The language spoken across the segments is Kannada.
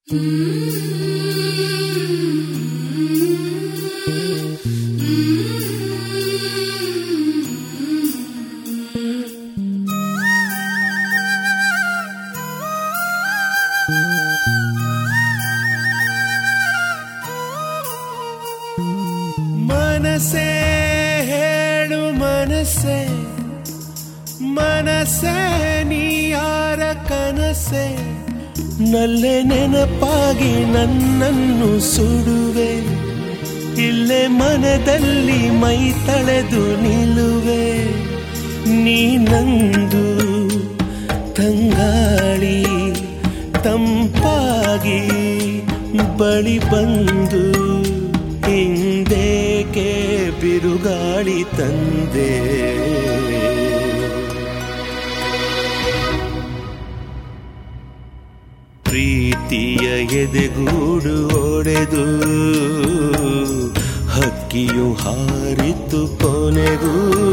ಮನಸೇ ಹೇಳು ಮನಸ್ಸೇ ಮನಸ್ಸೇ ನೀ ಯಾರ ಕನಸೆ ನಲ್ಲೆ ನೆನಪಾಗಿ ನನ್ನನ್ನು ಸುಡುವೆ ಇಲ್ಲೇ ಮನದಲ್ಲಿ ಮೈ ತಳೆದು ನಿಲ್ಲುವೆ ನೀನಂದು ತಂಗಾಳಿ ತಂಪಾಗಿ ಬಳಿ ಬಂದು ಹಿಂದೇಕೆ ಬಿರುಗಾಳಿ ತಂದೆ ಪ್ರೀತಿಯ ಎದೆಗೂಡು ಒಡೆದು ಹಕ್ಕಿಯು ಹಾರಿತು ಕೊನೆಗೂ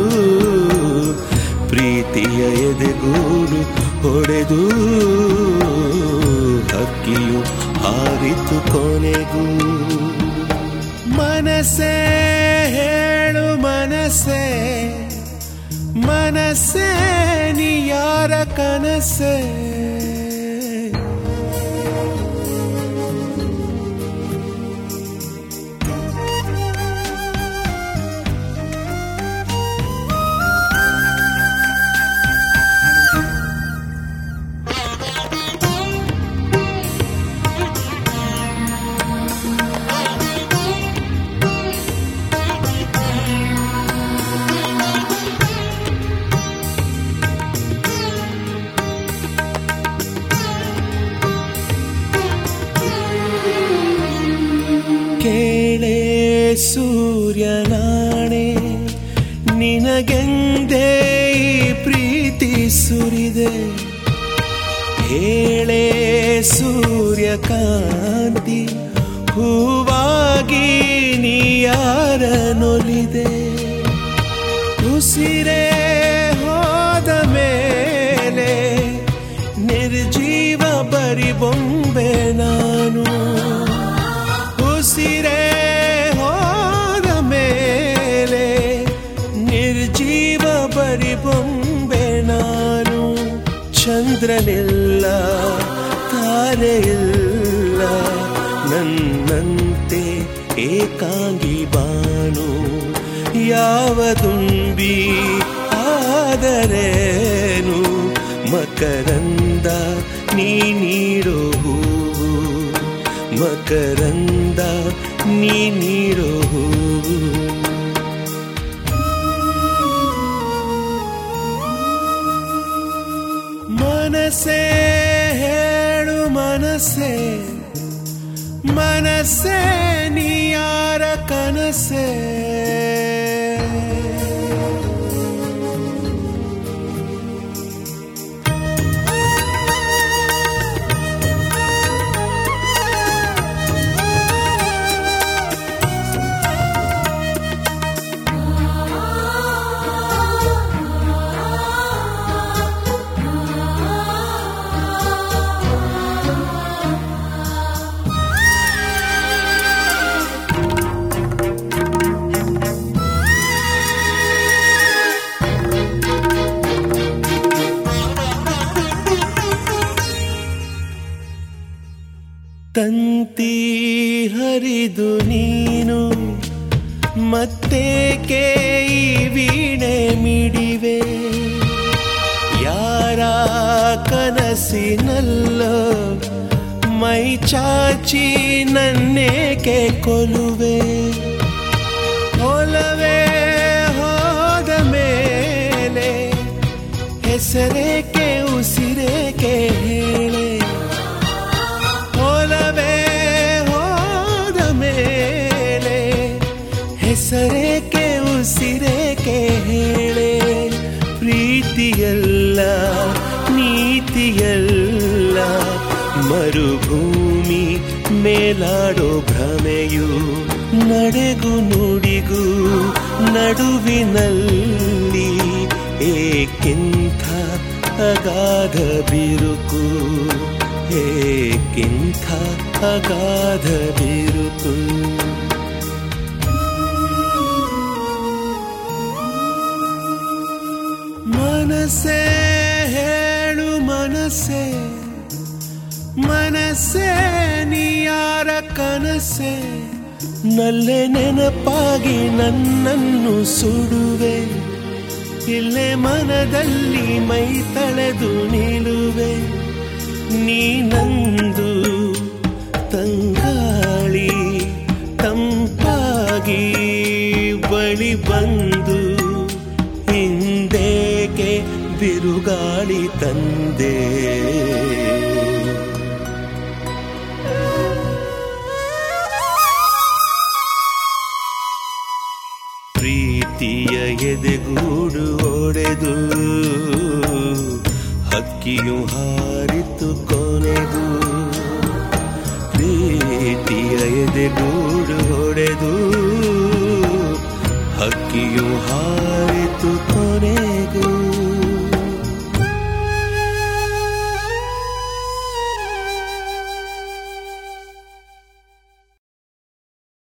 ಪ್ರೀತಿಯ ಎದೆಗೂಡು ಒಡೆದು ಹಕ್ಕಿಯು ಹಾರಿತು ಕೊನೆಗೂ ಮನಸ್ಸೇ ಹೇಳು ಮನಸ್ಸೇ ಮನಸ್ಸೇ ನೀ ಯಾರ ಕನಸೇ ಕೇಳೆ ಸೂರ್ಯನಾಣೆ ನಿನಗೆಂದೇ ಈ ಪ್ರೀತಿ ಸುರಿದೆ ಹೇಳೆ ಸೂರ್ಯಕಾಂತಿ ಹೂವಾಗಿ ನೀ ಯಾರ ನೊಲಿದೆ ಉಸಿರೇ ಹೋದ ಮೇಲೆ ನಿರ್ಜೀವ ಬರಿ ಬೊಂಬೆ ನಾನು ಉಸಿರೇ ಹೋದ ಮೇಲೆ ನಿರ್ಜೀವ ಬರಿ ಬೊಂಬೆ ನಾನು ಚಂದ್ರನಿಲ್ಲ ತಾರೆಯಿಲ್ಲ ನನ್ನಂತೆ ಏಕಾಂಗಿ ಬಾನು ಯಾವ ತುಂಬಿ ಆದರೇನು ಮಕರಂದ ನೀ ನೀಡೋ ಹೂವು ಮಕರಂದ ನೀ ನೀಡೋ ಹೂವು ಮನಸ್ಸೇ ಹೇಳು ಮನಸ್ಸೇ ಮನಸ್ಸೇ ನೀ ಯಾರ ಕನಸೇ ತಂತಿ ಹರಿದು ನೀನು ಮತ್ತೇಕೆ ಈ ವೀಣೆ ಮಿಡಿವೆ ಯಾರ ಕನಸಿನಲ್ಲೋ ಮೈ ಚಾಚಿ ನನ್ನೇಕೆ ಕೊಲುವೆ ಒಲವೇ ಹೋದ ಮೇಲೆ ಹೆಸರೇಕೆ ಉಸಿರೇಕೆ ಹೇಳೆ ಒಲವೇ ಹೋದ ಮೇಲೆ ಹೆಸರೇಕೆ ಉಸಿರೇಕೆ ಹೇಳೆ ಪ್ರೀತಿಯಲ್ಲ ನೀತಿಯಲ್ಲ ಮರುಭೂಮಿ ಮೇಲಾಡೋ ಭ್ರಮೆಯು ನಡೆಗು ನುಡಿಗೂ ನಡುವಿನಲ್ಲಿ ಏಕೆಂಥ ಅಗಾಧ ಬಿರುಕು ಏಕಿಂಥ ಅಗಾಧ ಬಿರುಕು ಮನಸ್ಸೇ ಹೇಳು ಮನಸ್ಸೇ ಮನಸ್ಸೇ ನೀಯಾರ ಕನಸೆ ನಲ್ಲೆ ನೆನಪಾಗಿ ನನ್ನನ್ನು ಸುಡುವೆ ಇಲ್ಲೇ ಮನದಲ್ಲಿ ಮೈ ತಳೆದು ನಿಲ್ಲುವೆ ನೀನಂದು ತಂಗಾಳಿ ತಂಪಾಗಿ ಬಳಿ ಬಂದು ಹಿಂದೇಕೆ ಬಿರುಗಾಳಿ ತಂದೆ ಪ್ರೀತಿಯ ಎದೆಗೂಡು ಒಡೆದು ಹಕ್ಕಿಯು ಹಾರಿತು ಕೊನೆಗೂ ಪ್ರೀತಿಯ ಎದೆಗೂಡು ಒಡೆದು ಹಕ್ಕಿಯು ಹಾರಿತು